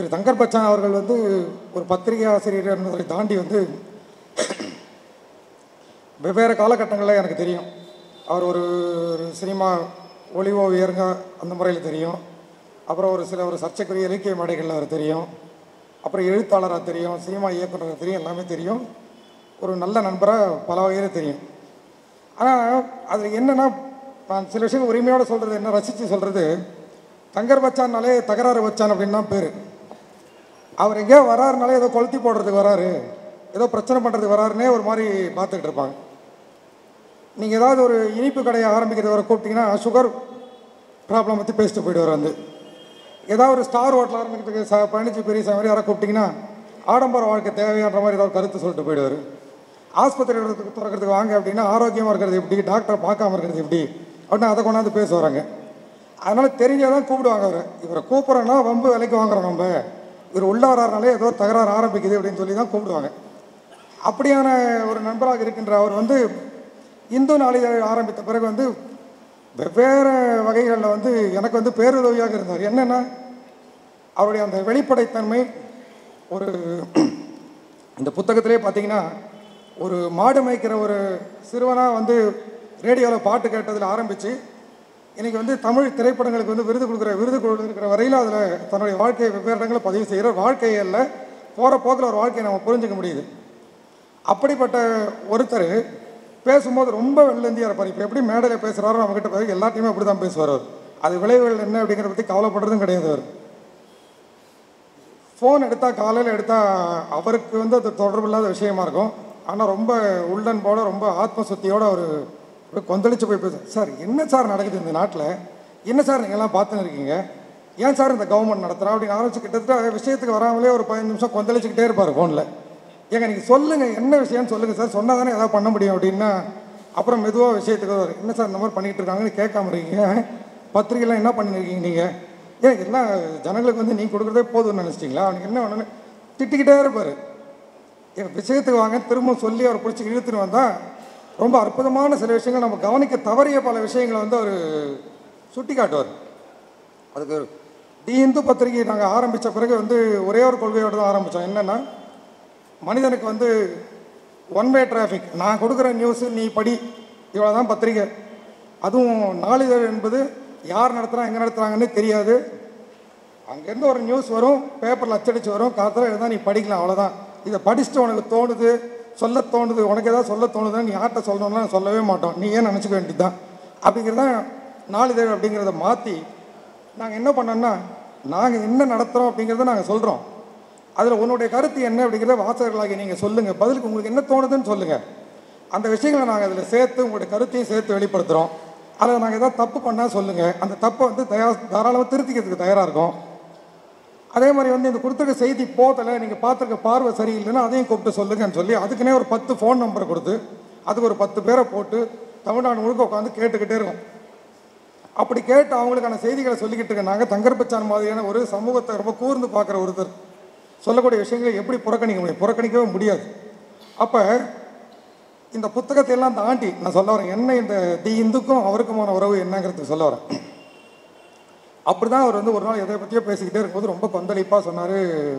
திரு தங்கர் பச்சான் அவர்கள் வந்து ஒரு பத்திரிகை ஆசிரியர் என்பதை தாண்டி வந்து வெவ்வேறு காலகட்டங்களில் எனக்கு தெரியும் அவர் ஒரு ஒரு சினிமா ஒளி ஓவியருங்க அந்த முறையில் தெரியும் அப்புறம் ஒரு சில ஒரு சர்ச்சைக்குரிய இலக்கிய மேடைகளில் அவர் தெரியும் அப்புறம் எழுத்தாளராக தெரியும் சினிமா இயக்குனராக தெரியும் எல்லாமே தெரியும் ஒரு நல்ல நண்பராக பல வகையில் தெரியும் ஆனால் அதில் என்னென்னா நான் சில விஷயங்கள் உரிமையோடு சொல்கிறது என்ன ரசித்து சொல்கிறது தங்கர் பச்சான்னாலே தகராறு வச்சான் அப்படின்னு தான் பேர் அவர் எங்கேயோ வராருனாலே ஏதோ கொளுத்தி போடுறதுக்கு வராரு ஏதோ பிரச்சனை பண்ணுறதுக்கு வராருன்னே ஒரு மாதிரி பார்த்துக்கிட்டு இருப்பாங்க நீங்கள் ஏதாவது ஒரு இனிப்பு கடையை ஆரம்பிக்கிறது வர கூப்பிட்டீங்கன்னா சுகர் ப்ராப்ளம் பற்றி பேசிட்டு போயிடுவார் வந்து ஏதாவது ஒரு ஸ்டார் ஹோட்டல் ஆரம்பிக்கிறதுக்கு ச பழனிச்சி பெரிய மாதிரி யாரை கூப்பிட்டிங்கன்னா ஆடம்பர வாழ்க்கை தேவையான்ற மாதிரி ஏதாவது கருத்து சொல்லிட்டு போயிடுவார் ஆஸ்பத்திரி இடத்துக்கு திறக்கிறதுக்கு வாங்க அப்படின்னா ஆரோக்கியமாக இருக்கிறது எப்படி டாக்டரை பார்க்காம இருக்கிறது எப்படி அப்படின்னு அதை கொண்டாந்து பேச வராங்க அதனால் தெரிஞ்சதான் கூப்பிடுவாங்க அவரை இவரை கூப்பிட்றோன்னா வம்பு விலைக்கு வாங்குறோம் நம்ம இவர் உள்ள வராருனாலே ஏதோ தகராறு ஆரம்பிக்குது அப்படின்னு சொல்லி தான் கூப்பிடுவாங்க அப்படியான ஒரு நண்பராக இருக்கின்ற அவர் வந்து இந்து நாளிதழ் ஆரம்பித்த பிறகு வந்து வெவ்வேறு வகைகளில் வந்து எனக்கு வந்து பேருதவியாக இருந்தார் என்னென்னா அவருடைய அந்த வெளிப்படைத்தன்மை ஒரு இந்த புத்தகத்திலே பார்த்தீங்கன்னா ஒரு மாடு மேய்க்கிற ஒரு சிறுவனாக வந்து ரேடியோவில் பாட்டு கேட்டதில் ஆரம்பித்து இன்னைக்கு வந்து தமிழ் திரைப்படங்களுக்கு வந்து விருது கொடுக்குற விருது கொடுக்குற வரையில் அதில் தன்னுடைய வாழ்க்கையை வெவ்வேறு இடங்களில் பதிவு செய்கிற வாழ்க்கையை அல்ல போகிற போக்கில் ஒரு வாழ்க்கையை நம்ம புரிஞ்சுக்க முடியுது அப்படிப்பட்ட ஒருத்தர் பேசும்போது ரொம்ப வெள்ளந்தியாக இருப்பார் இப்போ எப்படி மேடையில் பேசுகிறாரோ நம்மக்கிட்ட பேச எல்லாத்தையுமே அப்படி தான் பேசுவார் அவர் அது விளைவுகள் என்ன அப்படிங்கிறத பற்றி கவலைப்படுறதும் கிடையாது அவர் ஃபோன் எடுத்தால் காலையில் எடுத்தால் அவருக்கு வந்து அது தொடர்பு இல்லாத விஷயமா இருக்கும் ஆனால் ரொம்ப உள்ளன்போட ரொம்ப ஆத்ம சுத்தியோடு அவர் அப்படியே கொந்தளிச்சு போய் பேச சார் என்ன சார் நடக்குது இந்த நாட்டில் என்ன சார் நீங்கள்லாம் பார்த்துன்னு இருக்கீங்க ஏன் சார் இந்த கவர்மெண்ட் நடத்துகிறோம் அப்படின்னு ஆரம்பிச்சு கிட்டத்தட்ட விஷயத்துக்கு வராமலே ஒரு பதினஞ்சு நிமிஷம் கொந்தளிச்சுக்கிட்டே இருப்பார் ஃபோனில் ஏங்க நீங்கள் சொல்லுங்கள் என்ன விஷயம்னு சொல்லுங்கள் சார் சொன்னால் தானே ஏதாவது பண்ண முடியும் அப்படின்னா அப்புறம் மெதுவாக விஷயத்துக்கு வரும் என்ன சார் இந்த மாதிரி பண்ணிகிட்டு இருக்காங்கன்னு கேட்காம இருக்கீங்க பத்திரிகைலாம் என்ன பண்ணியிருக்கீங்க நீங்கள் ஏன் எல்லாம் ஜனங்களுக்கு வந்து நீங்கள் கொடுக்குறதே போதும்னு நினச்சிட்டிங்களா அவனுக்கு என்ன வேணும்னு திட்டிக்கிட்டே இருப்பார் என் விஷயத்துக்கு வாங்க திரும்ப சொல்லி அவர் பிடிச்சி இழுத்துன்னு வந்தால் ரொம்ப அற்புதமான சில விஷயங்கள் நம்ம கவனிக்க தவறிய பல விஷயங்களை வந்து அவர் சுட்டி காட்டுவார் அதுக்கு தி இந்து பத்திரிகை நாங்கள் ஆரம்பித்த பிறகு வந்து ஒரே ஒரு கொள்கையோடு தான் ஆரம்பித்தோம் என்னென்னா மனிதனுக்கு வந்து ஒன் வே டிராஃபிக் நான் கொடுக்குற நியூஸு நீ படி இவ்வளோ தான் பத்திரிக்கை அதுவும் நாளிதழ் என்பது யார் நடத்துகிறா எங்கே நடத்துகிறாங்கன்னு தெரியாது அங்கேருந்து ஒரு நியூஸ் வரும் பேப்பரில் அச்சடிச்சு வரும் காத்திரம் எழுதா நீ படிக்கலாம் அவ்வளோதான் இதை படிச்சுட்டு உனக்கு தோணுது சொல்ல தோணுது உனக்கு ஏதாவது சொல்ல தோணுதுன்னு நீ யார்கிட்ட சொல்லணும்னா சொல்லவே மாட்டோம் நீ ஏன் நினச்சிக்க வேண்டியது தான் அப்படிங்கிறத நாளிதழ் அப்படிங்கிறத மாற்றி நாங்கள் என்ன பண்ணோம்னா நாங்கள் என்ன நடத்துகிறோம் அப்படிங்கிறத நாங்கள் சொல்கிறோம் அதில் உன்னுடைய கருத்து என்ன அப்படிங்கிறத வாசகர்களாகி நீங்கள் சொல்லுங்கள் பதிலுக்கு உங்களுக்கு என்ன தோணுதுன்னு சொல்லுங்கள் அந்த விஷயங்களை நாங்கள் அதில் சேர்த்து உங்களுடைய கருத்தையும் சேர்த்து வெளிப்படுத்துகிறோம் அதில் நாங்கள் ஏதாவது தப்பு பண்ணால் சொல்லுங்கள் அந்த தப்பை வந்து தயா தாராளமாக திருத்திக்கிறதுக்கு தயாராக இருக்கோம் அதே மாதிரி வந்து இந்த கொடுத்துருக்க செய்தி போதலை நீங்கள் பார்த்துருக்க பார்வை சரியில்லைன்னா அதையும் கூப்பிட்டு சொல்லுங்கன்னு சொல்லி அதுக்குன்னே ஒரு பத்து ஃபோன் நம்பரை கொடுத்து அதுக்கு ஒரு பத்து பேரை போட்டு தமிழ்நாடு முழுக்க உட்காந்து கேட்டுக்கிட்டே இருக்கோம் அப்படி கேட்டு அவங்களுக்கான செய்திகளை சொல்லிக்கிட்டு இருக்க நாங்கள் தங்கர்பச்சான் மாதிரியான ஒரு சமூகத்தை ரொம்ப கூர்ந்து பார்க்குற ஒருத்தர் சொல்லக்கூடிய விஷயங்களை எப்படி புறக்கணிக்க முடியும் புறக்கணிக்கவே முடியாது அப்போ இந்த புத்தகத்தை எல்லாம் தாண்டி நான் சொல்ல வரேன் என்ன இந்த தி இந்துக்கும் அவருக்குமான உறவு என்னங்கிறது சொல்ல வரேன் அப்படி தான் அவர் வந்து ஒரு நாள் எதை பற்றியோ பேசிக்கிட்டே இருக்கும்போது ரொம்ப கொந்தளிப்பாக சொன்னார்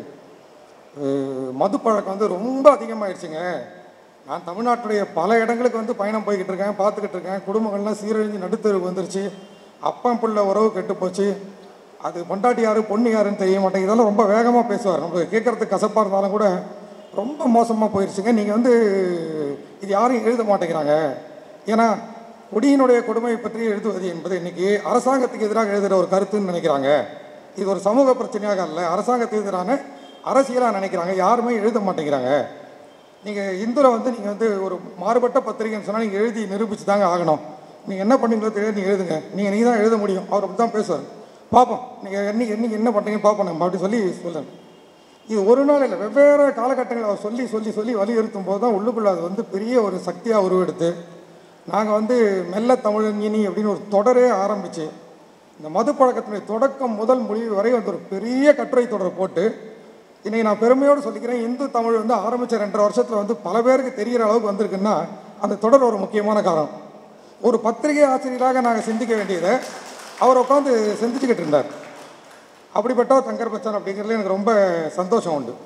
மது பழக்கம் வந்து ரொம்ப அதிகமாகிடுச்சுங்க நான் தமிழ்நாட்டுடைய பல இடங்களுக்கு வந்து பயணம் போய்கிட்டு இருக்கேன் பார்த்துக்கிட்டு இருக்கேன் குடும்பங்கள்லாம் சீரழிஞ்சு நடுத்தருக்கு வந்துருச்சு அப்பன் புள்ள உறவு கெட்டு போச்சு அது பொண்டாட்டி யாரு பொண்ணு யாருன்னு தெரிய மாட்டேங்குது இதெல்லாம் ரொம்ப வேகமாக பேசுவார் நமக்கு கேட்குறதுக்கு கசப்பாக இருந்தாலும் கூட ரொம்ப மோசமாக போயிடுச்சுங்க நீங்கள் வந்து இது யாரும் எழுத மாட்டேங்கிறாங்க ஏன்னா குடியினுடைய கொடுமையை பற்றி எழுதுவது என்பது இன்னைக்கு அரசாங்கத்துக்கு எதிராக எழுதுகிற ஒரு கருத்துன்னு நினைக்கிறாங்க இது ஒரு சமூக பிரச்சனையாக அல்ல அரசாங்கத்துக்கு எதிரான அரசியலாக நினைக்கிறாங்க யாருமே எழுத மாட்டேங்கிறாங்க நீங்கள் இந்துல வந்து நீங்கள் வந்து ஒரு மாறுபட்ட பத்திரிகைன்னு சொன்னால் நீங்கள் எழுதி நிரூபித்து தாங்க ஆகணும் நீங்கள் என்ன பண்ணீங்களோ தெரியாது நீங்கள் எழுதுங்க நீங்கள் நீங்கள் தான் எழுத முடியும் அவர் அப்படி தான் பேசுவார் பார்ப்போம் நீங்கள் என்னைக்கு என்னைக்கு என்ன பண்ணுறீங்கன்னு பார்ப்போம் நம்ம அப்படி சொல்லி சொல்லுங்க இது ஒரு நாள் இல்லை வெவ்வேறு காலகட்டங்களை அவர் சொல்லி சொல்லி சொல்லி வலியுறுத்தும் போது தான் உள்ளுக்குள்ள அது வந்து பெரிய ஒரு சக்தியாக உருவெடுத்து நாங்கள் வந்து மெல்ல தமிழங்கினி அப்படின்னு ஒரு தொடரே ஆரம்பித்து இந்த மது பழக்கத்தினுடைய தொடக்கம் முதல் முடிவு வரை வந்து ஒரு பெரிய கட்டுரை தொடர் போட்டு இன்னைக்கு நான் பெருமையோடு சொல்லிக்கிறேன் இந்து தமிழ் வந்து ஆரம்பித்த ரெண்டரை வருஷத்தில் வந்து பல பேருக்கு தெரிகிற அளவுக்கு வந்திருக்குன்னா அந்த தொடர் ஒரு முக்கியமான காரணம் ஒரு பத்திரிகை ஆசிரியராக நாங்கள் சிந்திக்க வேண்டியதை அவர் உட்காந்து சிந்திச்சுக்கிட்டு இருந்தார் அப்படிப்பட்ட தங்கர் பச்சான் அப்படிங்கிறதுல எனக்கு ரொம்ப சந்தோஷம் உண்டு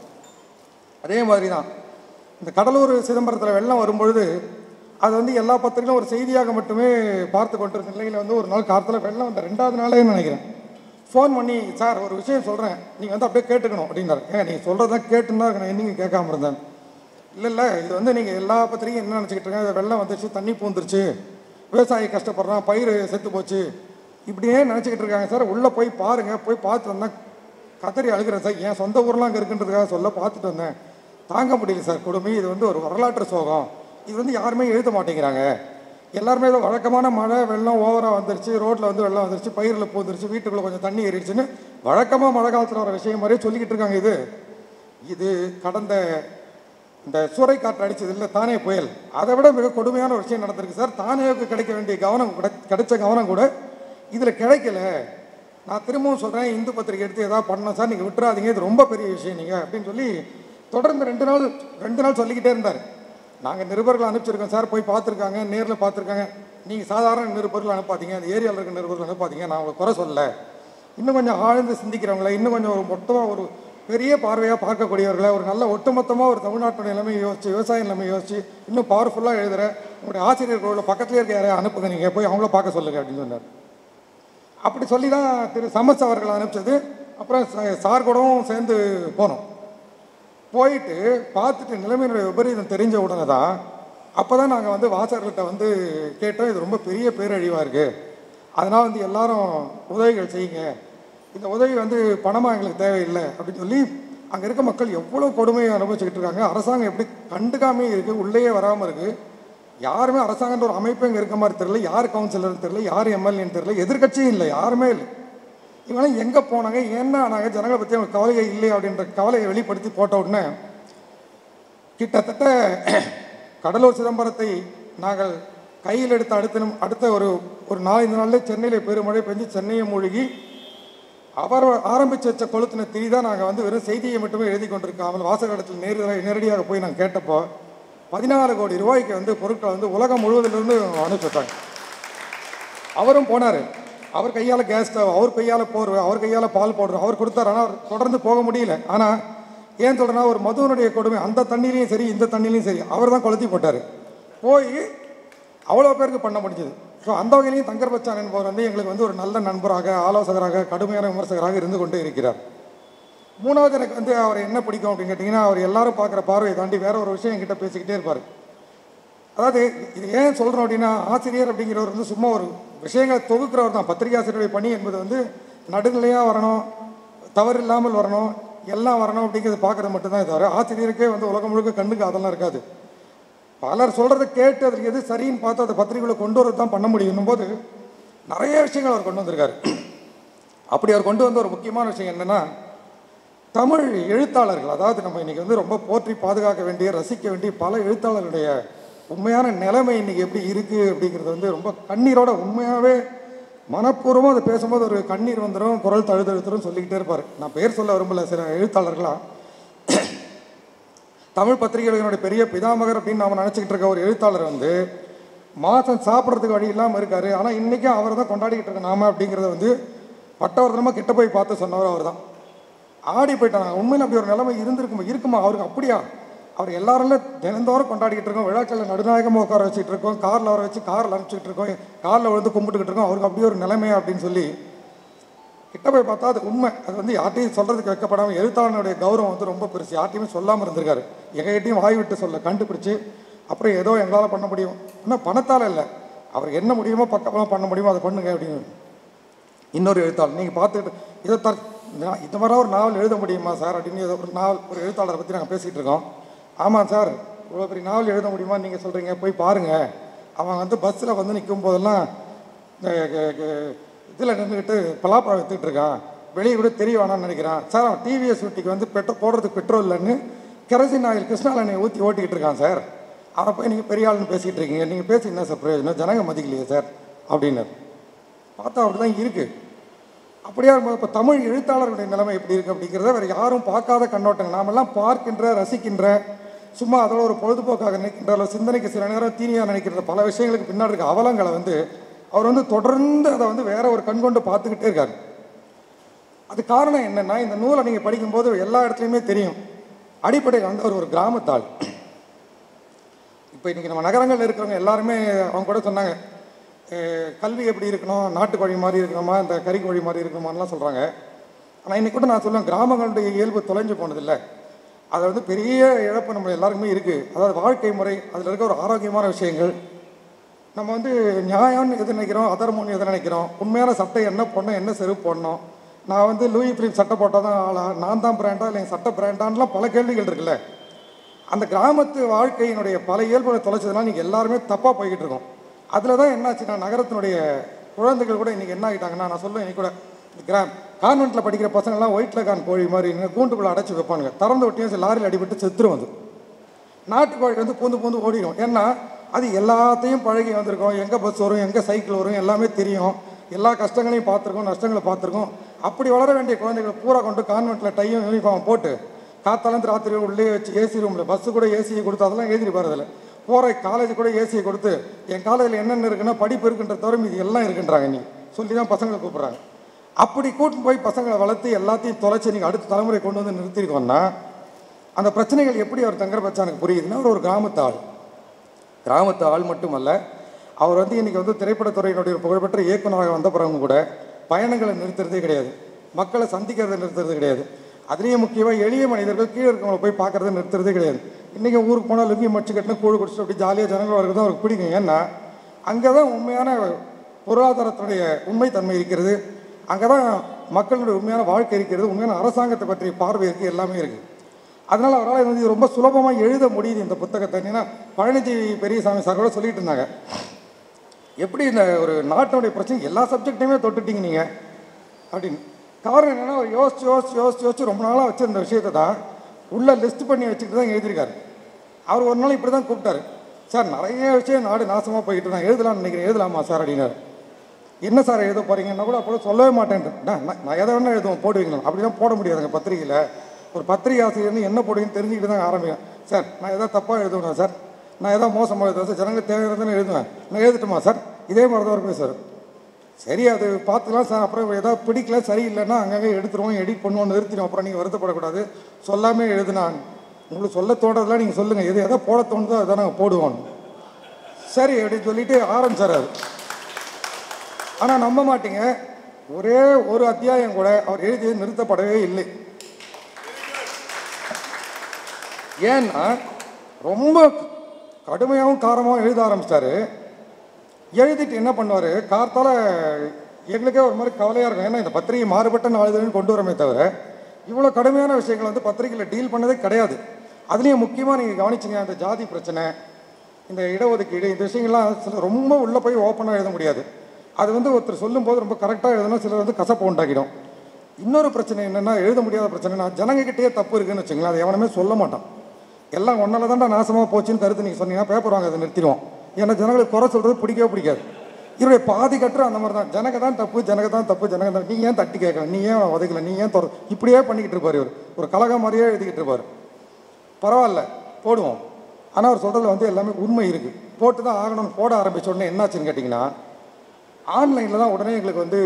அதே மாதிரி தான் இந்த கடலூர் சிதம்பரத்தில் வெள்ளம் வரும்பொழுது அது வந்து எல்லா பத்திரிகையும் ஒரு செய்தியாக மட்டுமே பார்த்து கொண்டிருந்த நிலையில் வந்து ஒரு நாள் காலத்தில் வெள்ளம் வந்த ரெண்டாவது நாளே நினைக்கிறேன் ஃபோன் பண்ணி சார் ஒரு விஷயம் சொல்கிறேன் நீங்கள் வந்து அப்படியே கேட்டுக்கணும் அப்படின்னாரு ஏன் நீங்கள் சொல்கிறத கேட்டுன்னு தான் நான் நீங்கள் கேட்காம இருந்தேன் இல்லை இல்லை இது வந்து நீங்கள் எல்லா பத்திரிகையும் என்ன நினச்சிக்கிட்டு இருக்கீங்க இது வெள்ளம் வந்துருச்சு தண்ணி பூந்துருச்சு விவசாயி கஷ்டப்படுறான் பயிர் செத்து போச்சு இப்படியே நினச்சிக்கிட்டு இருக்காங்க சார் உள்ளே போய் பாருங்கள் போய் பார்த்து வந்தேன் கதறி அழுகிறேன் சார் என் சொந்த ஊர்லாம் அங்கே இருக்குன்றதுக்காக சொல்ல பார்த்துட்டு வந்தேன் தாங்க முடியல சார் கொடுமை இது வந்து ஒரு வரலாற்று சோகம் இது வந்து யாருமே எழுத மாட்டேங்கிறாங்க எல்லாருமே ஏதோ வழக்கமான மழை வெள்ளம் ஓவராக வந்துருச்சு ரோட்டில் வந்து வெள்ளம் வந்துருச்சு பயிரில் பூந்துருச்சு வீட்டுக்குள்ளே கொஞ்சம் தண்ணி ஏறிடுச்சுன்னு வழக்கமாக மழை காலத்தில் வர விஷயம் மாதிரியே சொல்லிக்கிட்டு இருக்காங்க இது இது கடந்த இந்த சூறை காற்று அடிச்சது இல்லை தானே புயல் அதை விட மிக கொடுமையான ஒரு விஷயம் நடந்திருக்கு சார் தானேவுக்கு கிடைக்க வேண்டிய கவனம் கூட கிடைச்ச கவனம் கூட இதில் கிடைக்கல நான் திரும்பவும் சொல்கிறேன் இந்து பத்திரிக்கை எடுத்து ஏதாவது பண்ணோம் சார் நீங்கள் விட்டுறாதீங்க இது ரொம்ப பெரிய விஷயம் நீங்கள் அப்படின்னு சொல்லி தொடர்ந்து ரெண்டு நாள் ரெண்டு நாள் சொல்லிக்கிட்டே இருந்தார் நாங்கள் நிருபர்கள் அனுப்பிச்சிருக்கோம் சார் போய் பார்த்துருக்காங்க நேரில் பார்த்துருக்காங்க நீங்கள் சாதாரண நிருபர்கள் அனுப்பாதீங்க அந்த ஏரியாவில் இருக்க நிருபர்கள் அனுப்பாதீங்க நான் உங்களை குறை சொல்லலை இன்னும் கொஞ்சம் ஆழ்ந்து சிந்திக்கிறவங்கள இன்னும் கொஞ்சம் ஒரு மொத்தமாக ஒரு பெரிய பார்வையாக பார்க்கக்கூடியவர்களை ஒரு நல்ல ஒட்டுமொத்தமாக ஒரு தமிழ்நாட்டு நிலைமை யோசிச்சு விவசாய நிலைமை யோசிச்சு இன்னும் பவர்ஃபுல்லாக எழுதுகிற உங்களுடைய ஆசிரியர்களோட பக்கத்துலேயே இருக்க யாரையா அனுப்புங்க நீங்கள் போய் அவங்கள பார்க்க சொல்லுங்க அப்படின்னு சொன்னார் அப்படி சொல்லி தான் திரு சமஸ் அவர்கள் அனுப்பிச்சது அப்புறம் ச- சார் கூடவும் சேர்ந்து போனோம் போயிட்டு பார்த்துட்டு நிலைமையினுடைய விபரீதம் தெரிஞ்ச உடனே தான் அப்போ தான் நாங்கள் வந்து வாசகர்கள்ட்ட வந்து கேட்டோம் இது ரொம்ப பெரிய பேரழிவாக இருக்குது அதனால் வந்து எல்லாரும் உதவிகள் செய்யுங்க இந்த உதவி வந்து பணமாக எங்களுக்கு தேவையில்லை அப்படின்னு சொல்லி அங்கே இருக்க மக்கள் எவ்வளோ கொடுமையை அனுபவிச்சுக்கிட்டு இருக்காங்க அரசாங்கம் எப்படி கண்டுக்காமே இருக்குது உள்ளேயே வராமல் இருக்குது யாருமே அரசாங்கன்ற ஒரு அமைப்பு இங்கே இருக்க மாதிரி தெரியல யார் கவுன்சிலர்னு தெரியல யார் எம்எல்ஏன்னு தெரியல எதிர்க்கட்சியும் இல்லை யாருமே இல்லை இவங்களாம் எங்கே போனாங்க என்ன ஆனாங்க ஜனங்களை பற்றி அவங்க கவலையே இல்லை அப்படின்ற கவலையை வெளிப்படுத்தி போட்ட உடனே கிட்டத்தட்ட கடலூர் சிதம்பரத்தை நாங்கள் கையில் எடுத்த அடுத்த நிமி- அடுத்த ஒரு ஒரு நாலஞ்சு நாள்லேயே சென்னையில் பெருமழை பெஞ்சு சென்னையை மூழ்கி அவர் ஆரம்பிச்சு வச்ச கொளுத்தின திரி தான் நாங்கள் வந்து வெறும் செய்தியை மட்டுமே எழுதி கொண்டிருக்காமல் வாசகத்தில் நேரடியாக நேரடியாக போய் நாங்கள் கேட்டப்போ பதினாறு கோடி ரூபாய்க்கு வந்து பொருட்களை வந்து உலகம் முழுவதிலிருந்து அனுப்பிச்சு வச்சாங்க அவரும் போனார் அவர் கையால் கேஸ் ஸ்டவ் அவர் கையால் போர்வை அவர் கையால் பால் பவுடர் அவர் கொடுத்தாரு ஆனால் அவர் தொடர்ந்து போக முடியல ஆனால் ஏன் சொல்கிறேன்னா ஒரு மதுவனுடைய கொடுமை அந்த தண்ணிலையும் சரி இந்த தண்ணிலையும் சரி அவர் தான் கொளுத்தி போட்டார் போய் அவ்வளோ பேருக்கு பண்ண முடிஞ்சது ஸோ அந்த வகையிலையும் தங்கர் பச்சான் என்பவர் வந்து எங்களுக்கு வந்து ஒரு நல்ல நண்பராக ஆலோசகராக கடுமையான விமர்சகராக இருந்து கொண்டே இருக்கிறார் மூணாவது எனக்கு வந்து அவர் என்ன பிடிக்கும் அப்படின்னு கேட்டிங்கன்னா அவர் எல்லாரும் பார்க்குற பார்வையை தாண்டி வேற ஒரு விஷயம் என்கிட்ட பேசிக்கிட்டே இருப்பார் அதாவது இது ஏன் சொல்கிறோம் அப்படின்னா ஆசிரியர் அப்படிங்கிறவர் வந்து சும்மா ஒரு விஷயங்களை தொகுக்கிறவர் தான் பத்திரிகை ஆசிரியருடைய பணி என்பது வந்து நடுநிலையாக வரணும் தவறு இல்லாமல் வரணும் எல்லாம் வரணும் அப்படிங்கிறத பார்க்குறது மட்டும்தான் தவிர ஆசிரியருக்கே வந்து உலகம் முழுக்க கண்ணுக்கு அதெல்லாம் இருக்காது பலர் சொல்கிறத கேட்டு அதுக்கு எது சரின்னு பார்த்து அதை பத்திரிகைகளை கொண்டு வரது தான் பண்ண முடியும் போது நிறைய விஷயங்கள் அவர் கொண்டு வந்திருக்காரு அப்படி அவர் கொண்டு வந்த ஒரு முக்கியமான விஷயம் என்னென்னா தமிழ் எழுத்தாளர்கள் அதாவது நம்ம இன்னைக்கு வந்து ரொம்ப போற்றி பாதுகாக்க வேண்டிய ரசிக்க வேண்டிய பல எழுத்தாளர்களுடைய உண்மையான நிலைமை இன்னைக்கு எப்படி இருக்குது அப்படிங்கிறது வந்து ரொம்ப கண்ணீரோட உண்மையாகவே மனப்பூர்வமாக அதை பேசும்போது ஒரு கண்ணீர் வந்துடும் குரல் தழுதழுத்துரும் சொல்லிக்கிட்டே இருப்பார் நான் பேர் சொல்ல விரும்பல சில எழுத்தாளர்களாம் தமிழ் பத்திரிகைகளினுடைய பெரிய பிதாமகர் அப்படின்னு நாம நினச்சிக்கிட்டு இருக்க ஒரு எழுத்தாளர் வந்து மாதம் சாப்பிட்றதுக்கு வழி இல்லாமல் இருக்காரு ஆனால் இன்றைக்கும் அவரை தான் கொண்டாடிக்கிட்டு இருக்க நாம அப்படிங்கிறத வந்து பட்டவர்தனமாக கிட்ட போய் பார்த்து சொன்னவர் அவர் தான் ஆடி போயிட்டாங்க உண்மையில் அப்படி ஒரு நிலைமை இருந்திருக்குமா இருக்குமா அவருக்கு அப்படியா அவர் எல்லாரும் தினந்தோறும் கொண்டாடிக்கிட்டு இருக்கோம் விழாக்களில் நடுநாயகமாக உட்கார வச்சுட்டு இருக்கோம் காரில் அவரை வச்சு காரில் அனுப்பிச்சிட்டு இருக்கோம் காரில் விழுந்து கும்பிட்டுக்கிட்டு இருக்கோம் அவருக்கு அப்படியே ஒரு நிலைமை அப்படின்னு சொல்லி கிட்ட போய் பார்த்தா அது உண்மை அது வந்து யார்ட்டையும் சொல்கிறதுக்கு வைக்கப்படாமல் எழுத்தாளனுடைய கௌரவம் வந்து ரொம்ப பெருசு யார்ட்டையுமே சொல்லாமல் இருந்திருக்காரு எங்ககிட்டையும் வாய் விட்டு சொல்ல கண்டுபிடிச்சு அப்புறம் ஏதோ எங்களால் பண்ண முடியும் ஆனால் பணத்தால் இல்லை அவர் என்ன முடியுமோ பக்கமாக பண்ண முடியுமோ அதை பண்ணுங்க அப்படின்னு இன்னொரு எழுத்தாளர் நீங்கள் பார்த்துக்கிட்டு இதை தர் நான் இந்த மாதிரி ஒரு நாவல் எழுத முடியுமா சார் அப்படின்னு ஏதோ ஒரு நாவல் ஒரு எழுத்தாளரை பற்றி நாங்கள் பேசிகிட்டு இருக்கோம் ஆமாம் சார் இவ்வளோ பெரிய நாவல் எழுத முடியுமா நீங்கள் சொல்கிறீங்க போய் பாருங்கள் அவன் வந்து பஸ்ஸில் வந்து நிற்கும் போதெல்லாம் இதில் நின்றுக்கிட்டு பலாப்பழம் வித்துக்கிட்டு இருக்கான் வெளியே கூட தெரிய வேணாம்னு நினைக்கிறான் சார் அவன் டிவிஎஸ் ஊட்டிக்கு வந்து பெட்ரோல் போடுறதுக்கு பெட்ரோல் இல்லைன்னு கெரசின் ஆயில் கிருஷ்ணால எண்ணெய் ஊற்றி ஓட்டிக்கிட்டு இருக்கான் சார் அவனை போய் நீங்கள் பெரிய ஆளுன்னு பேசிக்கிட்டு இருக்கீங்க நீங்கள் பேசி என்ன சார் பிரயோஜனம் ஜனங்க மதிக்கலையே சார் அப்படின்னாரு பார்த்தா அப்படி தான் இருக்குது அப்படியே இருக்கும்போது இப்போ தமிழ் எழுத்தாளர்களுடைய நிலைமை எப்படி இருக்குது அப்படிங்கிறத வேறு யாரும் பார்க்காத கண்ணோட்டங்கள் நாமெல்லாம் பார்க்கின்ற ரசிக்கின்ற சும்மா அதோட ஒரு பொழுதுபோக்காக நினைக்கின்ற அல்லது சிந்தனைக்கு சில நேரம் தீனியாக நினைக்கின்ற பல விஷயங்களுக்கு பின்னாடி இருக்க அவலங்களை வந்து அவர் வந்து தொடர்ந்து அதை வந்து வேற ஒரு கண் கொண்டு பார்த்துக்கிட்டே இருக்காரு அது காரணம் என்னென்னா இந்த நூலை நீங்கள் படிக்கும்போது எல்லா இடத்துலையுமே தெரியும் அடிப்படையில் வந்து அவர் ஒரு கிராமத்தாள் இப்போ இன்றைக்கி நம்ம நகரங்களில் இருக்கிறவங்க எல்லாருமே அவங்க கூட சொன்னாங்க அஹ் கல்வி எப்படி இருக்கணும் நாட்டுக்கோழி மாதிரி இருக்கணுமா இந்த கறிக்கோழி மாதிரி இருக்கணுமான்லாம் சொல்கிறாங்க ஆனால் இன்னைக்கு கூட நான் சொல்லுவேன் கிராமங்களுடைய இயல்பு தொலைஞ்சு போனதில்லை அது வந்து பெரிய இழப்பு நம்ம எல்லாருக்குமே இருக்குது அதாவது வாழ்க்கை முறை அதில் இருக்க ஒரு ஆரோக்கியமான விஷயங்கள் நம்ம வந்து நியாயம்னு எது நினைக்கிறோம் அதர்மம்னு எது நினைக்கிறோம் உண்மையான சட்டை என்ன போடணும் என்ன செருப்பு போடணும் நான் வந்து லூயி பிலிப் சட்டை போட்டால் தான் ஆளா நான் தான் பிராண்டா இல்லை என் சட்டை பிராண்டான்லாம் பல கேள்விகள் இருக்குல்ல அந்த கிராமத்து வாழ்க்கையினுடைய பல இயல்புகளை தொலைச்சதுனால நீங்கள் எல்லாருமே தப்பாக போய்கிட்டு இருக்கோம் அதில் தான் என்னாச்சுன்னா நகரத்தினுடைய குழந்தைகள் கூட இன்றைக்கி என்ன ஆகிட்டாங்கன்னா நான் சொல்லுவேன் இன்னைக்கு கூட இந்த கிராம் கான்வெண்ட்டில் படிக்கிற பசங்கள்லாம் ஒயிட்ல கான் கோழி மாதிரி இங்கே கூண்டுக்குள்ளே அடைச்சி வைப்பானுங்க திறந்து விட்டியும் லாரியில் அடிபட்டு செத்துரும் அது நாட்டுக்கோழி வந்து பூந்து பூந்து ஓடிடும் ஏன்னா அது எல்லாத்தையும் பழகி வந்திருக்கோம் எங்கே பஸ் வரும் எங்கே சைக்கிள் வரும் எல்லாமே தெரியும் எல்லா கஷ்டங்களையும் பார்த்துருக்கோம் நஷ்டங்களை பார்த்துருக்கோம் அப்படி வளர வேண்டிய குழந்தைகளை பூரா கொண்டு கான்வெண்ட்டில் டையும் யூனிஃபார்ம் போட்டு காத்தாலேருந்து ராத்திரி உள்ளே வச்சு ஏசி ரூமில் பஸ்ஸு கூட ஏசியை கொடுத்து அதெல்லாம் எழுதிட்டு போகிறதில்ல போகிற காலேஜ் கூட ஏசியை கொடுத்து என் காலேஜில் என்னென்ன இருக்குன்னா படிப்பு இருக்குன்ற தவிர இது எல்லாம் இருக்குன்றாங்க நீ சொல்லி தான் பசங்களை கூப்பிட்றாங்க அப்படி கூட்டின்னு போய் பசங்களை வளர்த்து எல்லாத்தையும் தொலைச்சி நீங்கள் அடுத்த தலைமுறை கொண்டு வந்து நிறுத்திருக்கோம்னா அந்த பிரச்சனைகள் எப்படி அவர் தங்கர பச்சானுக்கு புரியுதுன்னா அவர் ஒரு கிராமத்து ஆள் கிராமத்து ஆள் மட்டுமல்ல அவர் வந்து இன்னைக்கு வந்து திரைப்படத்துறையினுடைய ஒரு புகழ்பெற்ற இயக்குனராக வந்த பிறகு கூட பயணங்களை நிறுத்துறதே கிடையாது மக்களை சந்திக்கிறதை நிறுத்துறது கிடையாது அதுலேயும் முக்கியமாக எளிய மனிதர்கள் கீழே இருக்கவங்களை போய் பார்க்கறதை நிறுத்துறதே கிடையாது இன்றைக்கி ஊருக்கு போனால் லுங்கி மடிச்சு கட்டினா கூழ் குடிச்சிட்டு அப்படி ஜாலியாக ஜனங்கள் வரது தான் அவருக்கு பிடிக்கும் ஏன்னா அங்கே தான் உண்மையான பொருளாதாரத்துடைய உண்மைத்தன்மை இருக்கிறது அங்கே தான் மக்களுடைய உண்மையான வாழ்க்கை இருக்கிறது உண்மையான அரசாங்கத்தை பற்றிய பார்வை இருக்குது எல்லாமே இருக்குது அதனால் அவரால் வந்து இது ரொம்ப சுலபமாக எழுத முடியுது இந்த புத்தகத்தை ஏன்னா பழனிஜி பெரியசாமி சார் கூட சொல்லிட்டு இருந்தாங்க எப்படி இந்த ஒரு நாட்டினுடைய பிரச்சனை எல்லா சப்ஜெக்டையுமே தொட்டுட்டீங்க நீங்கள் அப்படின்னு காரணம் என்னென்னா அவர் யோசிச்சு யோசிச்சு யோசிச்சு யோசிச்சு ரொம்ப நாளாக வச்சிருந்த விஷயத்தை தான் உள்ள லிஸ்ட் பண்ணி வச்சுக்கிட்டு தான் எழுதியிருக்காரு அவர் ஒரு நாள் இப்படி தான் கூப்பிட்டாரு சார் நிறைய விஷயம் நாடு நாசமாக போயிட்டு நான் எழுதலாம்னு நினைக்கிறேன் எழுதலாமா சார் அப்படின்னாரு என்ன சார் எழுத போகிறீங்கன்னா கூட அப்போ சொல்லவே மாட்டேன்ட்டு நான் நான் நான் எதை வேணால் எழுதுவோம் போடுவீங்களா அப்படிலாம் போட முடியாதுங்க பத்திரிகையில் ஒரு பத்திரிகை ஆசிரியர்னு என்ன போடுவீங்கன்னு தெரிஞ்சுக்கிட்டு தான் ஆரம்பிக்கும் சார் நான் எதாவது தப்பாக எழுதுவேன் சார் நான் எதாவது மோசமாக எழுதுவேன் சார் ஜனங்க தேவையானதுன்னு எழுதுவேன் நான் எழுதட்டுமா சார் இதே மாதிரி தான் இருக்கும் சார் சரி அது பார்த்துக்கலாம் சார் அப்புறம் ஏதாவது பிடிக்கல சரியில்லைன்னா அங்கங்கே எடுத்துருவோம் எடிட் பண்ணுவோம் நிறுத்திடும் அப்புறம் நீங்கள் வருத்தப்படக்கூடாது சொல்லாமல் எழுதுனான் உங்களுக்கு சொல்ல தோன்றதெல்லாம் நீங்கள் சொல்லுங்கள் எது எதை போட தோணுதோ அதை நாங்கள் போடுவோம் சரி அப்படின்னு சொல்லிட்டு ஆரம்பிச்சார் அவர் ஆனால் நம்ப மாட்டீங்க ஒரே ஒரு அத்தியாயம் கூட அவர் எழுதியது நிறுத்தப்படவே இல்லை ஏன்னா ரொம்ப கடுமையாகவும் காரமாகவும் எழுத ஆரம்பிச்சிட்டாரு எழுதிட்டு என்ன பண்ணுவார் கார்த்தால எங்களுக்கே ஒரு மாதிரி கவலையாக இருக்கும் ஏன்னா இந்த பத்திரிகை மாறுபட்ட நாளிதழ்னு கொண்டு வரமே தவிர இவ்வளோ கடுமையான விஷயங்கள் வந்து பத்திரிகையில் டீல் பண்ணதே கிடையாது அதுலேயும் முக்கியமாக நீங்கள் கவனிச்சிங்க அந்த ஜாதி பிரச்சனை இந்த இடஒதுக்கீடு இந்த விஷயங்கள்லாம் சில ரொம்ப உள்ளே போய் ஓப்பனாக எழுத முடியாது அது வந்து ஒருத்தர் சொல்லும்போது ரொம்ப கரெக்டாக எழுதணும் சிலர் வந்து கசப்பு உண்டாக்கிடும் இன்னொரு பிரச்சனை என்னென்னா எழுத முடியாத பிரச்சனைனா ஜனங்ககிட்டயே தப்பு இருக்குன்னு வச்சுங்களேன் அதை எவனுமே சொல்ல மாட்டான் எல்லாம் ஒன்னால தான்டா நாசமாக போச்சுன்னு கருத்து நீங்கள் சொன்னீங்கன்னா பேப்பர் வாங்க அதை நிறுத்திடுவோம் ஏன்னா ஜனங்களுக்கு குறை சொல்கிறது பிடிக்கவே பிடிக்காது இவருடைய பாதி கட்டுற அந்த மாதிரி தான் ஜனங்க தான் தப்பு ஜனங்க தான் தப்பு ஜனங்க தான் நீ ஏன் தட்டி கேட்கல நீ ஏன் உதைக்கல நீ ஏன் தொட இப்படியே பண்ணிக்கிட்டு இருப்பார் இவர் ஒரு கலகம் மாதிரியே எழுதிக்கிட்டு இருப்பார் பரவாயில்ல போடுவோம் ஆனால் அவர் சொல்கிறதுல வந்து எல்லாமே உண்மை இருக்குது போட்டு தான் ஆகணும்னு போட ஆரம்பிச்ச உடனே என்னாச்சுன்னு கேட்டிங்கன்னா ஆன்லைனில் தான் உடனே எங்களுக்கு வந்து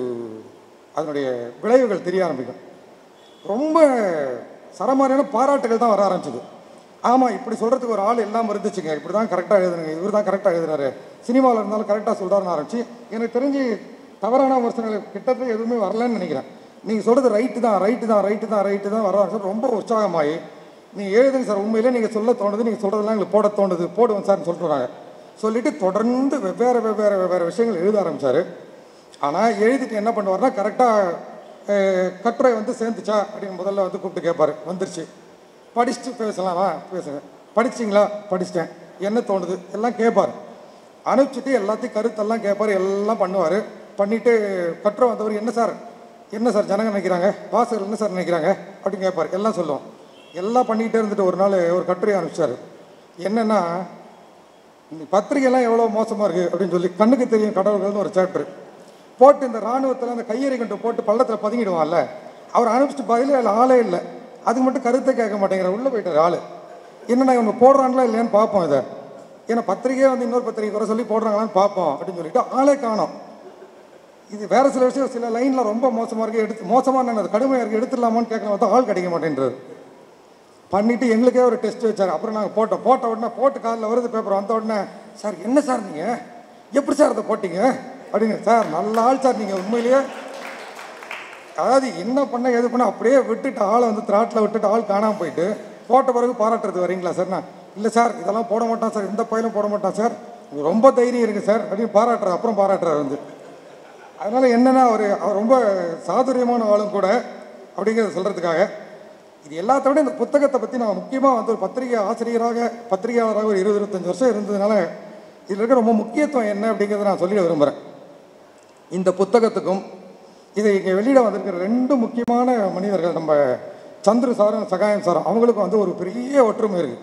அதனுடைய விளைவுகள் தெரிய ஆரம்பிக்கும் ரொம்ப சரமாரியான பாராட்டுகள் தான் வர ஆரம்பிச்சது ஆமாம் இப்படி சொல்கிறதுக்கு ஒரு ஆள் எல்லாம் இருந்துச்சுங்க இப்படி தான் கரெக்டாக எழுதுனுங்க இவர் தான் கரெக்டாக எழுதுறாரு சினிமாவில் இருந்தாலும் கரெக்டாக சொல்கிறாருன்னு ஆரம்பிச்சு எனக்கு தெரிஞ்சு தவறான விமர்சனங்கள் கிட்டத்தட்ட எதுவுமே வரலன்னு நினைக்கிறேன் நீங்கள் சொல்கிறது ரைட்டு தான் ரைட்டு தான் ரைட்டு தான் ரைட்டு தான் வர ஆரம்பிச்சு ரொம்ப உற்சாகமாகி நீங்கள் எழுதுங்க சார் உண்மையிலே நீங்கள் சொல்ல தோணுது நீங்கள் சொல்கிறதெல்லாம் எங்களுக்கு போட தோணுது போடுவோம் சார்னு சொல்லிட்டு சொல்லிட்டு தொடர்ந்து வெவ்வேறு வெவ்வேறு வெவ்வேறு விஷயங்கள் எழுத ஆரம்பித்தார் ஆனால் எழுதிட்டு என்ன பண்ணுவார்னா கரெக்டாக கட்டுரை வந்து சேர்ந்துச்சா அப்படின்னு முதல்ல வந்து கூப்பிட்டு கேட்பார் வந்துருச்சு படிச்சுட்டு பேசலாமா பேசுங்க படிச்சிங்களா படிச்சிட்டேன் என்ன தோணுது எல்லாம் கேட்பார் அனுப்பிச்சிட்டு எல்லாத்தையும் கருத்தெல்லாம் கேட்பார் எல்லாம் பண்ணுவார் பண்ணிவிட்டு கட்டுரை வந்தவர் என்ன சார் என்ன சார் ஜனங்க நினைக்கிறாங்க வாசகர்கள் என்ன சார் நினைக்கிறாங்க அப்படின்னு கேட்பார் எல்லாம் சொல்லுவோம் எல்லாம் பண்ணிக்கிட்டே இருந்துட்டு ஒரு நாள் ஒரு கட்டுரை அனுப்பிச்சார் என்னென்னா இந்த பத்திரிகைலாம் எவ்வளோ மோசமாக இருக்குது அப்படின்னு சொல்லி கண்ணுக்கு தெரியும் கடவுள்கள்னு ஒரு சாப்டர் போட்டு இந்த இராணுவத்தில் அந்த கையெறி கொண்டு போட்டு பள்ளத்தில் பதுங்கிடுவான்ல அவர் அனுப்பிச்சிட்டு பதிலே அதில் ஆளே இல்லை அதுக்கு மட்டும் கருத்தை கேட்க மாட்டேங்கிற உள்ளே போயிட்டார் ஆள் என்னண்ணா இவங்க போடுறாங்களா இல்லையான்னு பார்ப்போம் இதை ஏன்னா பத்திரிகையே வந்து இன்னொரு பத்திரிகை குறை சொல்லி போடுறாங்களான்னு பார்ப்போம் அப்படின்னு சொல்லிட்டு ஆளே காணோம் இது வேறு சில விஷயம் சில லைனில் ரொம்ப மோசமாக இருக்குது எடுத்து மோசமான அது கடுமையாக இருக்குது எடுத்துடலாமான்னு கேட்கலாம் பார்த்தா ஆள் கிடைக்க மாட்டேன்றாரு பண்ணிவிட்டு எங்களுக்கே ஒரு டெஸ்ட் வச்சார் அப்புறம் நாங்கள் போட்டோம் போட்ட உடனே போட்டு காலில் வருது பேப்பர் வந்த உடனே சார் என்ன சார் நீங்கள் எப்படி சார் அதை போட்டீங்க அப்படின்னு சார் நல்ல ஆள் சார் நீங்கள் உண்மையிலேயே அதாவது என்ன பண்ண எது பண்ண அப்படியே விட்டுட்டு ஆளை வந்து திராட்டில் விட்டுட்டு ஆள் காணாமல் போயிட்டு போட்ட பிறகு பாராட்டுறது வரீங்களா சார் நான் இல்லை சார் இதெல்லாம் போட மாட்டான் சார் இந்த பையனும் போட மாட்டான் சார் உங்களுக்கு ரொம்ப தைரியம் இருக்குது சார் அப்படின்னு பாராட்டுறாரு அப்புறம் பாராட்டுறாரு வந்து அதனால் என்னென்னா அவர் அவர் ரொம்ப சாதுரியமான ஆளும் கூட அப்படிங்கிறத சொல்கிறதுக்காக இது எல்லாத்த விட இந்த புத்தகத்தை பற்றி நான் முக்கியமாக வந்து ஒரு பத்திரிகை ஆசிரியராக பத்திரிகையாளராக ஒரு இருபது இருபத்தஞ்சி வருஷம் இருந்ததுனால இதில் இருக்க ரொம்ப முக்கியத்துவம் என்ன அப்படிங்கிறத நான் சொல்லிட விரும்புகிறேன் இந்த புத்தகத்துக்கும் இதை இங்கே வெளியிட வந்திருக்கிற ரெண்டு முக்கியமான மனிதர்கள் நம்ம சந்துரு சாரும் சகாயம் சாரும் அவங்களுக்கும் வந்து ஒரு பெரிய ஒற்றுமை இருக்குது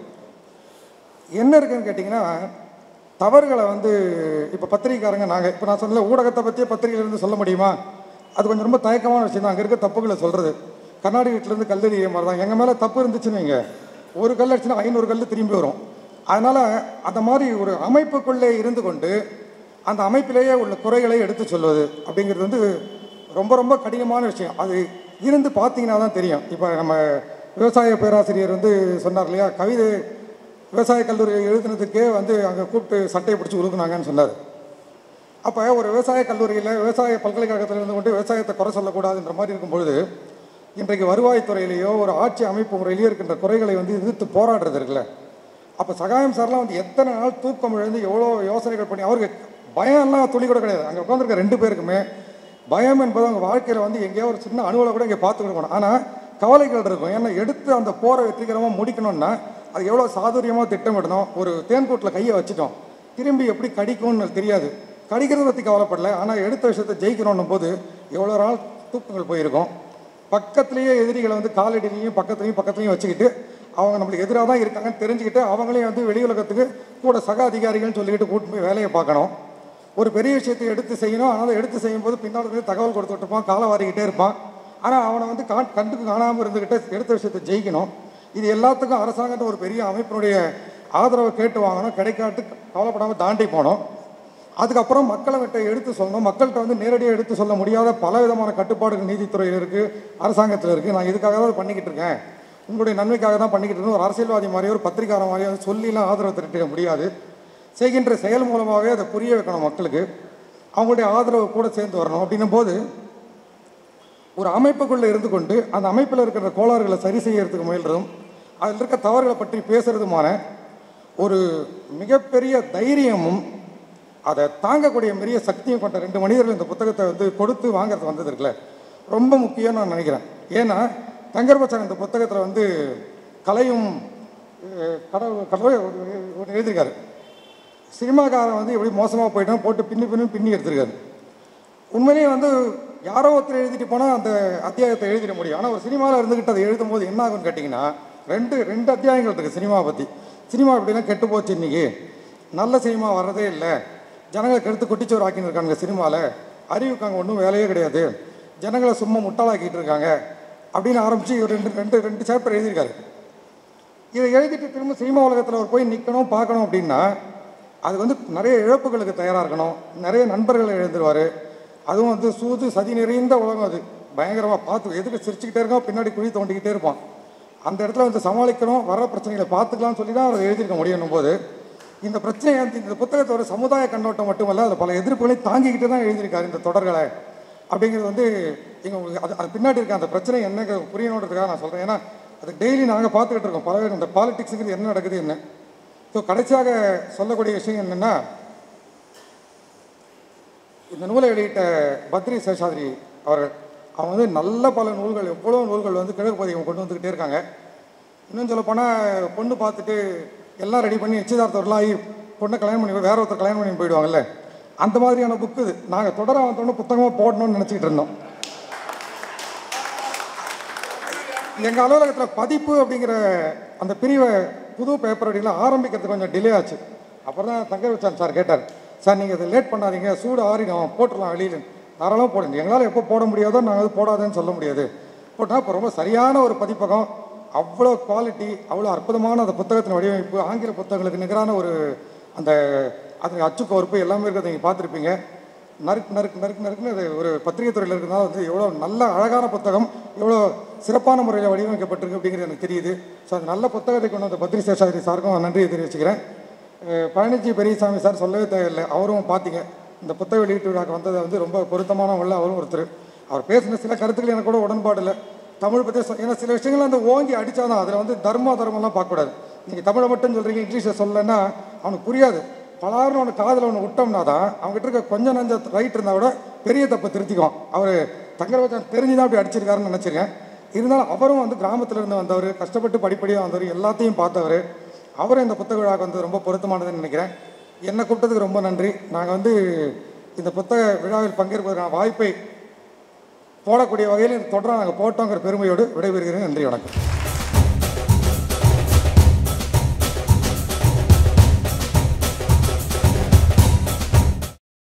என்ன இருக்குன்னு கேட்டிங்கன்னா தவறுகளை வந்து இப்போ பத்திரிக்கைக்காரங்க நாங்கள் இப்போ நான் சொன்ன ஊடகத்தை பற்றியே பத்திரிகையிலேருந்து சொல்ல முடியுமா அது கொஞ்சம் ரொம்ப தயக்கமான விஷயம் தான் அங்கே இருக்க தப்புகளை சொல்கிறது கண்ணாடி வீட்டிலேருந்து கல் எறிய மாதிரி தான் எங்கள் மேலே தப்பு இருந்துச்சுன்னு வைங்க ஒரு கல் அடிச்சுன்னா ஐநூறு கல் திரும்பி வரும் அதனால் அந்த மாதிரி ஒரு அமைப்புக்குள்ளே இருந்து கொண்டு அந்த அமைப்பிலேயே உள்ள குறைகளை எடுத்து சொல்வது அப்படிங்கிறது வந்து ரொம்ப ரொம்ப கடினமான விஷயம் அது இருந்து பார்த்தீங்கன்னா தான் தெரியும் இப்போ நம்ம விவசாய பேராசிரியர் வந்து சொன்னார் இல்லையா கவிதை விவசாய கல்லூரி எழுதுனதுக்கே வந்து அங்கே கூப்பிட்டு சட்டையை பிடிச்சி உருக்குனாங்கன்னு சொன்னார் அப்போ ஒரு விவசாய கல்லூரியில் விவசாய பல்கலைக்கழகத்தில் இருந்து கொண்டு விவசாயத்தை குறை சொல்லக்கூடாதுன்ற மாதிரி இருக்கும் பொழுது இன்றைக்கு வருவாய்த்துறையிலேயோ ஒரு ஆட்சி அமைப்பு முறையிலேயோ இருக்கின்ற குறைகளை வந்து எதிர்த்து போராடுறது இருக்குல்ல அப்போ சகாயம் சார்லாம் வந்து எத்தனை நாள் தூக்கம் இழந்து எவ்வளோ யோசனைகள் பண்ணி அவருக்கு பயம்லாம் துளி கூட கிடையாது அங்கே உட்காந்துருக்க ரெண்டு பேருக்குமே பயம் என்பது அவங்க வாழ்க்கையில் வந்து எங்கேயோ ஒரு சின்ன அணுவில் கூட இங்கே பார்த்து கொடுக்கணும் ஆனால் கவலைகள் இருக்கும் ஏன்னா எடுத்து அந்த போரை வெற்றிகரமாக முடிக்கணும்னா அது எவ்வளோ சாதுரியமாக திட்டமிடணும் ஒரு தேன்கூட்டில் கையை வச்சுட்டோம் திரும்பி எப்படி கடிக்கும்னு தெரியாது கடிக்கிறத பற்றி கவலைப்படல ஆனால் எடுத்த விஷயத்தை ஜெயிக்கணும்னும் போது எவ்வளோ நாள் தூக்கங்கள் போயிருக்கும் பக்கத்துலேயே எதிரிகளை வந்து காலடிலையும் பக்கத்துலையும் பக்கத்துலையும் வச்சுக்கிட்டு அவங்க நம்மளுக்கு எதிராக தான் இருக்காங்கன்னு தெரிஞ்சுக்கிட்டு அவங்களையும் வந்து வெளி உலகத்துக்கு கூட சக அதிகாரிகள்னு சொல்லிக்கிட்டு கூட்டு போய் வேலையை பார்க்கணும் ஒரு பெரிய விஷயத்தை எடுத்து செய்யணும் ஆனால் எடுத்து செய்யும்போது பின்னால் இருந்து தகவல் கொடுத்துட்டு இருப்பான் காலை வாரிக்கிட்டே இருப்பான் ஆனால் அவனை வந்து கா கண்டுக்கு காணாமல் இருந்துக்கிட்டே எடுத்த விஷயத்தை ஜெயிக்கணும் இது எல்லாத்துக்கும் அரசாங்கத்தை ஒரு பெரிய அமைப்பினுடைய ஆதரவை கேட்டு வாங்கணும் கிடைக்காட்டு கவலைப்படாமல் தாண்டி போனோம் அதுக்கப்புறம் மக்களை கிட்ட எடுத்து சொல்லணும் மக்கள்கிட்ட வந்து நேரடியாக எடுத்து சொல்ல முடியாத பல விதமான கட்டுப்பாடுகள் நீதித்துறையில் இருக்குது அரசாங்கத்தில் இருக்குது நான் இதுக்காக தான் இதை பண்ணிக்கிட்டு இருக்கேன் உங்களுடைய நன்மைக்காக தான் பண்ணிக்கிட்டு இருக்கேன் ஒரு அரசியல்வாதி மாதிரியோ ஒரு பத்திரிக்கார மாதிரியோ அதை சொல்லிலாம் ஆதரவு திரட்டிக்க முடியாது செய்கின்ற செயல் மூலமாகவே அதை புரிய வைக்கணும் மக்களுக்கு அவங்களுடைய ஆதரவு கூட சேர்ந்து வரணும் அப்படின்னும் போது ஒரு அமைப்புக்குள்ளே இருந்து கொண்டு அந்த அமைப்பில் இருக்கிற கோளாறுகளை சரி செய்யறதுக்கு முயல்றதும் அதில் இருக்க தவறுகளை பற்றி பேசுறதுமான ஒரு மிகப்பெரிய தைரியமும் அதை தாங்கக்கூடிய பெரிய சக்தியும் கொண்ட ரெண்டு மனிதர்கள் இந்த புத்தகத்தை வந்து கொடுத்து வாங்குறது வந்தது இருக்குல்ல ரொம்ப முக்கியம்னு நான் நினைக்கிறேன் ஏன்னா தங்கர் பச்சான் இந்த புத்தகத்தில் வந்து கலையும் அஹ், கடவுள் கடவுள் ஒன்று எழுதியிருக்காரு சினிமாக்காரன் வந்து எப்படி மோசமாக போயிட்டான் போட்டு பின்னி பின்னி பின்னி எடுத்திருக்காரு உண்மையிலேயே வந்து யாரோ ஒருத்தர் எழுதிட்டு போனால் அந்த அத்தியாயத்தை எழுதிட முடியும் ஆனால் ஒரு சினிமாவில் இருந்துக்கிட்டு அதை எழுதும் போது என்ன ஆகும்னு கேட்டிங்கன்னா ரெண்டு ரெண்டு அத்தியாயங்கள் இருக்குது சினிமாவை பற்றி சினிமா எப்படிலாம் கெட்டு போச்சு இன்னைக்கு நல்ல சினிமா வர்றதே இல்லை ஜனங்களை கெடுத்து குட்டிச்சோறு ஆக்கின்னு இருக்காங்க சினிமாவில் அறிவுக்கு அங்கே ஒன்றும் வேலையே கிடையாது ஜனங்களை சும்மா முட்டாளாக்கிட்டு இருக்காங்க அப்படின்னு ஆரம்பித்து ரெண்டு ரெண்டு ரெண்டு சாப்டர் எழுதியிருக்காரு இதை எழுதிட்டு திரும்ப சினிமா உலகத்தில் அவர் போய் நிற்கணும் பார்க்கணும் அப்படின்னா அது வந்து நிறைய இழப்புகளுக்கு தயாராக இருக்கணும் நிறைய நண்பர்களை எழுந்துருவார் அதுவும் வந்து சூது சதி நிறைந்த உலகம் அது பயங்கரமாக பார்த்து எதுக்கு சிரிச்சுக்கிட்டே இருக்கான் பின்னாடி குழி தோண்டிக்கிட்டே இருப்பான் அந்த இடத்துல வந்து சமாளிக்கணும் வர பிரச்சனைகளை பார்த்துக்கலாம்னு சொல்லி தான் அவர் எழுதியிருக்க முடியும் போது இந்த பிரச்சனை வந்து இந்த புத்தகத்தை ஒரு சமுதாய கண்ணோட்டம் மட்டுமல்ல அதில் பல எதிர்ப்புகளையும் தாங்கிக்கிட்டு தான் எழுதியிருக்காரு இந்த தொடர்களை அப்படிங்கிறது வந்து எங்கள் அது அது பின்னாடி இருக்க அந்த பிரச்சனை என்ன புரியணுன்றதுக்காக நான் சொல்கிறேன் ஏன்னா அது டெய்லி நாங்கள் பார்த்துக்கிட்டு இருக்கோம் பல பேர் இந்த பாலிடிக்ஸுங்கிறது என்ன நடக்குது என்ன ஸோ கடைசியாக சொல்லக்கூடிய விஷயம் என்னென்னா இந்த நூலை வெளியிட்ட பத்ரி சேஷாதிரி அவர்கள் அவங்க வந்து நல்ல பல நூல்கள் எவ்வளோ நூல்கள் வந்து கிழக்கு பதிகம் கொண்டு வந்துக்கிட்டே இருக்காங்க இன்னும் சொல்ல போனால் பொண்ணு பார்த்துட்டு எல்லாம் ரெடி பண்ணி நிச்சயதார்த்தம்லாம் ஆகி பொண்ணை கல்யாணம் பண்ணி வேற ஒருத்தர் கல்யாணம் பண்ணி போயிடுவாங்கல்ல அந்த மாதிரியான புக்கு இது நாங்கள் தொடர வந்தோடனே புத்தகமாக போடணும்னு நினச்சிக்கிட்டு இருந்தோம் எங்கள் அலுவலகத்தில் பதிப்பு அப்படிங்கிற அந்த பிரிவை புது பேப்பர் அடியில் ஆரம்பிக்கிறதுக்கு கொஞ்சம் டிலே ஆச்சு அப்புறம் தான் தங்க வச்சான் சார் கேட்டார் சார் நீங்கள் இதை லேட் பண்ணாதீங்க சூடு ஆறிடும் போட்டுடலாம் வெளியில் தாராளமாக போடுங்க எங்களால் எப்போ போட முடியாதோ நாங்கள் அது போடாதேன்னு சொல்ல முடியாது போட்டால் இப்போ ரொம்ப சரியான ஒரு பதிப்பகம் அவ்வளோ குவாலிட்டி அவ்வளோ அற்புதமான அந்த புத்தகத்தின் வடிவமைப்பு ஆங்கில புத்தகங்களுக்கு நிகரான ஒரு அந்த அது அச்சுக்கோர்ப்பு எல்லாமே இருக்கிறத நீங்கள் பார்த்துருப்பீங்க நறுக்கு நறுக்கு நறுக்கு நறுக்குன்னு அது ஒரு பத்திரிகை துறையில் இருக்கிறதால வந்து எவ்வளோ நல்ல அழகான புத்தகம் எவ்வளோ சிறப்பான முறையில் வடிவமைக்கப்பட்டிருக்கு அப்படிங்கிறது எனக்கு தெரியுது ஸோ அந்த நல்ல புத்தகத்தை கொண்டு வந்த பத்திரிகை சேஷாதிரி சாருக்கும் நன்றியை தெரிவிச்சுக்கிறேன் அஹ் பழனிச்சி பெரியசாமி சார் சொல்லவே தேவையில்லை அவரும் பார்த்தீங்க இந்த புத்தக வெளியீட்டு விழாக்கு வந்ததை வந்து ரொம்ப பொருத்தமான உள்ள அவரும் ஒருத்தர் அவர் பேசின சில கருத்துக்கள் எனக்கு கூட உடன்பாடு இல்லை தமிழ் பற்றி சொ- ஏன்னா சில விஷயங்கள் அந்த ஓங்கி அடித்தாதான் அதில் வந்து தர்ம தர்மம்லாம் பார்க்கக்கூடாது நீங்கள் தமிழை மட்டும் சொல்கிறீங்க இங்கிலீஷில் சொல்லலைன்னா அவனுக்கு புரியாது பலாருன்னு அவனுக்கு காதில் ஒன்று விட்டோம்னா தான் அவங்ககிட்ட இருக்க கொஞ்சம் நஞ்ச ரைட் இருந்தால் கூட பெரிய தப்பை திருத்திக்குவான் அவர் தங்கரவச்சன் தெரிஞ்சு தான் அப்படி அடிச்சிருக்காருன்னு நினச்சிருக்கேன் இருந்தாலும் அவரும் வந்து கிராமத்துல இருந்து வந்தவர் கஷ்டப்பட்டு படிப்படியாக வந்தவர் எல்லாத்தையும் பார்த்தவர் அவரும் இந்த புத்தக விழாவுக்கு வந்து ரொம்ப பொருத்தமானதுன்னு நினைக்கிறேன் என்னை கூப்பிட்டதுக்கு ரொம்ப நன்றி நாங்கள் வந்து இந்த புத்தக விழாவில் பங்கேற்பதற்கான வாய்ப்பை போடக்கூடிய வகையில் இந்த தொடரை நாங்கள் போட்டோங்கிற பெருமையோடு விடைபெறுகிறேன் நன்றி வணக்கம்